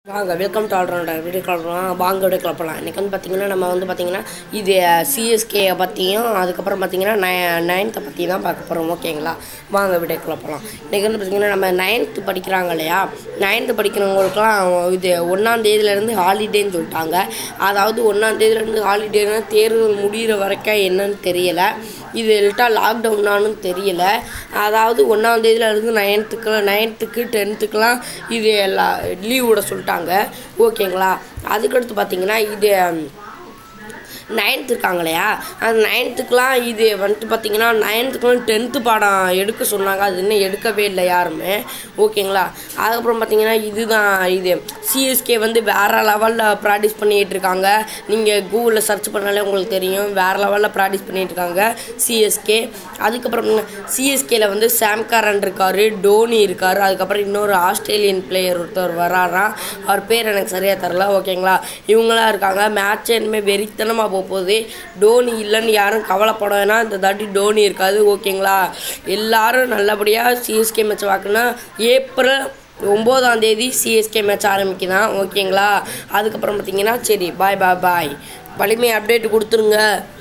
வாங்க welcome to allrounder video கிளப்பலாம் வாங்க வீடியோ கிளப்பலாம் இன்றைக்கி வந்து பார்த்திங்கன்னா நம்ம வந்து பார்த்திங்கன்னா இது சிஎஸ்கே பற்றியும் அதுக்கப்புறம் பார்த்திங்கன்னா நை நைன்த்தை பற்றி தான் பார்க்க போகிறோம் ஓகேங்களா வாங்க வீடியோ கிளப்பலாம் இன்றைக்கி வந்து பார்த்திங்கன்னா நம்ம நைன்த்து படிக்கிறாங்க இல்லையா நைன்த்து படிக்கிறவங்களுக்குலாம் இது ஒன்றாம் தேதியிலேருந்து ஹாலிடேன்னு சொல்லிட்டாங்க அதாவது ஒன்றாம் தேதியிலேருந்து ஹாலிடேனா தேர்தல் முடிகிற வரைக்கும் என்னன்னு தெரியலை இது இல்லட்டா லாக்டவுனானு தெரியல அதாவது ஒன்றாம் தேதியிலேருந்து நைன்த்துக்கு நைன்த்துக்கு டென்த்துக்கெலாம் இது எல்லா லீவ் விட சொல்லிட்டாங்க ஓகேங்களா அதுக்கடுத்து பார்த்தீங்கன்னா இது நைன்த்து இருக்காங்க இல்லையா அந்த நைன்த்துக்கெலாம் இது வந்துட்டு பார்த்தீங்கன்னா நைன்த்துக்குலாம் டென்த்து பாடம் எடுக்க சொன்னாங்க அது இன்னும் எடுக்கவே இல்லை யாருமே ஓகேங்களா அதுக்கப்புறம் பார்த்தீங்கன்னா இதுதான் இது சிஎஸ்கே வந்து வேறு லெவலில் ப்ராக்டிஸ் பண்ணிகிட்டு இருக்காங்க நீங்கள் கூகுளில் சர்ச் பண்ணாலே உங்களுக்கு தெரியும் வேறு லெவலில் ப்ராக்டிஸ் பண்ணிகிட்டு இருக்காங்க சிஎஸ்கே அதுக்கப்புறம் சிஎஸ்கேல வந்து சாம்காரன் இருக்கார் டோனி இருக்கார் அதுக்கப்புறம் இன்னொரு ஆஸ்திரேலியன் பிளேயர் ஒருத்தர் வராராம் அவர் பேர் எனக்கு சரியாக தரல ஓகேங்களா இவங்களாம் இருக்காங்க மேட்ச் இனிமேல் வெறித்தனமாக போக போகுது டோனி இல்லைன்னு யாரும் கவலைப்பட வேணாம் இந்த தாட்டி டோனி இருக்காது ஓகேங்களா எல்லாரும் நல்லபடியாக சிஎஸ்கே மேட்ச் பார்க்கணும்னா ஏப்ரல் ஒம்போதாம் தேதி சிஎஸ்கே மேட்ச் ஆரம்பிக்குதான் ஓகேங்களா அதுக்கப்புறம் பார்த்தீங்கன்னா சரி பாய் பாய் பாய் வலிமை அப்டேட் கொடுத்துருங்க